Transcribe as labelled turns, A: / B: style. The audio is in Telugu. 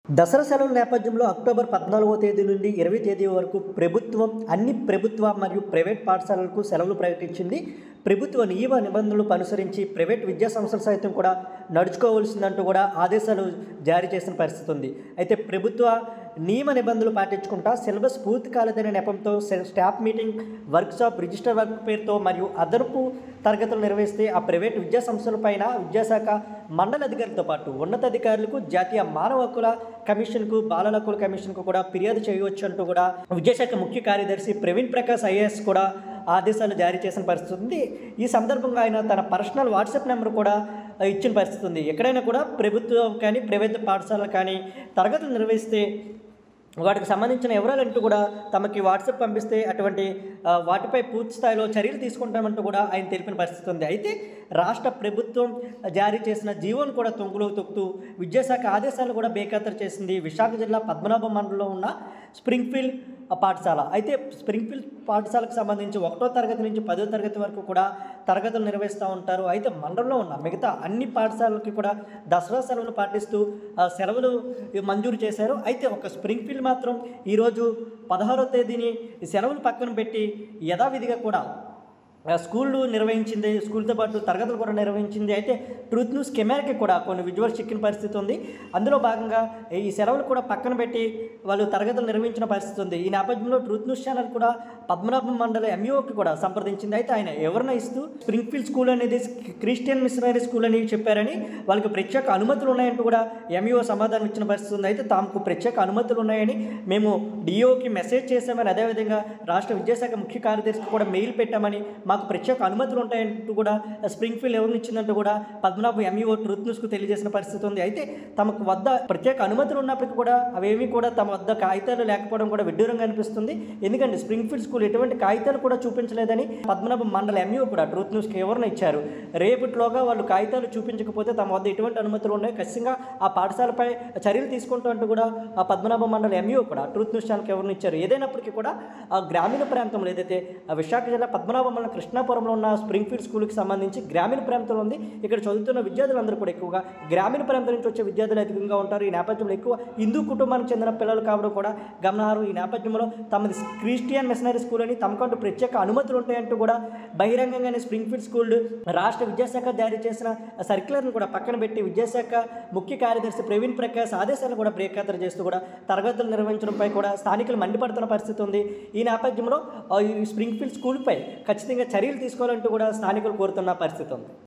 A: దసరా సెలవుల నేపథ్యంలో అక్టోబర్ పద్నాలుగో తేదీ నుండి ఇరవై తేదీ వరకు ప్రభుత్వం అన్ని ప్రభుత్వ మరియు ప్రైవేట్ పాఠశాలలకు సెలవులు ప్రకటించింది ప్రభుత్వ నియమ నిబంధనలు అనుసరించి ప్రైవేట్ విద్యా సంస్థలు సైతం కూడా నడుచుకోవాల్సిందంటూ కూడా ఆదేశాలు జారీ చేసిన పరిస్థితి ఉంది అయితే ప్రభుత్వ నియమ నిబంధనలు పాటించుకుంటా సిలబస్ పూర్తి కాలేదనే నెపంతో సె- staff meeting workshop register work పేరుతో మరియు అదనపు తరగతులు నిర్వహిస్తే ఆ ప్రైవేట్ విద్యా సంస్థలపైన విద్యాశాఖ మండల అధికారులతో పాటు ఉన్నతాధికారులకు జాతీయ మానవ హక్కుల కమిషన్కు బాలల హక్కుల కమిషన్కు కూడా ఫిర్యాదు చేయవచ్చు అంటూ కూడా విద్యాశాఖ ముఖ్య కార్యదర్శి ప్రవీణ్ ప్రకాష్ ఐఏఎస్ కూడా ఆదేశాలు జారీ చేసిన పరిస్థితి ఉంది ఈ సందర్భంగా ఆయన తన పర్సనల్ వాట్సాప్ నెంబర్ కూడా ఆ, ఇచ్చిన పరిస్థితి ఉంది ఎక్కడైనా కూడా ప్రభుత్వం కానీ ప్రైవేట్ పాఠశాలలు కానీ తరగతులు నిర్వహిస్తే వాటికి సంబంధించిన వివరాలంటూ కూడా తమకి వాట్సాప్ పంపిస్తే అటువంటి ఆ, వాటిపై పూర్తి స్థాయిలో చర్యలు తీసుకుంటామంటూ కూడా ఆయన తెలిపిన పరిస్థితి ఉంది అయితే రాష్ట్ర ప్రభుత్వం జారీ చేసిన జీవోను కూడా తొంగులో తొక్కుతూ విద్యాశాఖ ఆదేశాలు కూడా బేఖాతరు చేసింది విశాఖ జిల్లా పద్మనాభం మండలంలో ఉన్న స్ప్రింగ్ఫీల్డ్ పాఠశాల అయితే స్ప్రింగ్ఫీల్డ్ పాఠశాలకు సంబంధించి ఒకటో తరగతి నుంచి పదో తరగతి వరకు కూడా తరగతులు నిర్వహిస్తూ ఉంటారు అయితే మండలంలో ఉన్న మిగతా అన్ని పాఠశాలలకి కూడా దసరా సెలవులు పాటిస్తూ ఆ, సెలవులు మంజూరు చేశారు అయితే ఒక స్ప్రింగ్ఫీల్డ్ మాత్రం ఈరోజు పదహారో తేదీని ఈ సెలవులు పక్కన పెట్టి యథావిధిగా కూడా ఆ, స్కూళ్ళు నిర్వహించింది స్కూల్తో పాటు తరగతులు కూడా నిర్వహించింది అయితే ట్రూత్ న్యూస్ కెమెరాకి కూడా కొన్ని విజువల్స్ చిక్కిన పరిస్థితి ఉంది అందులో భాగంగా ఈ సెలవులు కూడా పక్కన పెట్టి వాళ్ళు తరగతులు నిర్వహించిన పరిస్థితి ఉంది ఈ నేపథ్యంలో ట్రూత్ న్యూస్ ఛానల్ కూడా పద్మనాభం మండల ఎంఈఓకి కూడా సంప్రదించింది అయితే ఆయన ఎవరిన ఇస్తూ స్ప్రింగ్ఫీల్డ్ స్కూల్ అనేది క్రిస్టియన్ మిషనరీ స్కూల్ అని చెప్పారని వాళ్ళకి ప్రత్యేక అనుమతులు ఉన్నాయంటూ కూడా ఎంఈఓ సమాధానం ఇచ్చిన పరిస్థితి ఉంది అయితే తమకు ప్రత్యేక అనుమతులు ఉన్నాయని మేము డిఓకి మెసేజ్ చేశామని అదేవిధంగా రాష్ట్ర విద్యాశాఖ ముఖ్య కార్యదర్శికి కూడా మెయిల్ పెట్టామని మాకు ప్రత్యేక అనుమతులు ఉంటాయంటూ కూడా స్ప్రింగ్ఫీల్డ్ ఎవరిని ఇచ్చిందంటూ కూడా పద్మనాభం ఎంఈఓ ట్రూత్ న్యూస్కు తెలియజేసిన పరిస్థితి ఉంది అయితే తమకు వద్ద ప్రత్యేక అనుమతులు ఉన్నప్పటికీ కూడా అవేమీ కూడా తమ వద్ద కాగితాలు లేకపోవడం కూడా విడ్డూరంగా అనిపిస్తుంది ఎందుకంటే స్ప్రింగ్ఫీల్డ్ స్కూల్ ఎటువంటి కాగితాలు కూడా చూపించలేదని పద్మనాభం మండల ఎంఈఓ కూడా ట్రూత్ న్యూస్కి ఎవరిని ఇచ్చారు రేపటిలోగా వాళ్ళు కాగితాలు చూపించకపోతే తమ వద్ద ఎటువంటి అనుమతులు ఉన్నాయి ఖచ్చితంగా ఆ పాఠశాలపై చర్యలు తీసుకుంటూ అంటూ కూడా ఆ పద్మనాభం మండల ఎంఈఓ కూడా ట్రూత్ న్యూస్ ఛానల్కి ఎవరిని ఇచ్చారు ఏదైనప్పటికీ కూడా ఆ గ్రామీణ ప్రాంతంలో ఏదైతే ఆ విశాఖ జిల్లా పద్మనాభం మండలం కృష్ణాపురంలో ఉన్న స్ప్రింగ్ఫీల్డ్ స్కూల్కి సంబంధించి గ్రామీణ ప్రాంతంలో ఉంది ఇక్కడ చదువుతున్న విద్యార్థులందరూ కూడా ఎక్కువగా గ్రామీణ ప్రాంతం నుంచి వచ్చే విద్యార్థులు అధికంగా ఉంటారు ఈ నేపథ్యంలో ఎక్కువ హిందూ కుటుంబానికి చెందిన పిల్లలు కావడం కూడా గమనారు ఈ నేపథ్యంలో తమది క్రిస్టియన్ మిషనరీ స్కూల్ అని తమకంటూ ప్రత్యేక అనుమతులు ఉంటాయంటూ కూడా బహిరంగంగానే స్ప్రింగ్ఫీల్డ్ స్కూల్ రాష్ట్ర విద్యాశాఖ జారీ చేసిన సర్క్యులర్ను కూడా పక్కన పెట్టి విద్యాశాఖ ముఖ్య కార్యదర్శి ప్రవీణ్ ప్రకాష్ ఆదేశాలను కూడా బ్రేఖాతరు చేస్తూ కూడా తరగతులు నిర్వహించడంపై కూడా స్థానికులు మండిపడుతున్న పరిస్థితి ఉంది ఈ నేపథ్యంలో ఆ, ఈ స్ప్రింగ్ఫీల్డ్ స్కూల్పై ఖచ్చితంగా చర్యలు తీసుకోవాలంటూ కూడా స్థానికులు కోరుతున్న పరిస్థితి ఉంది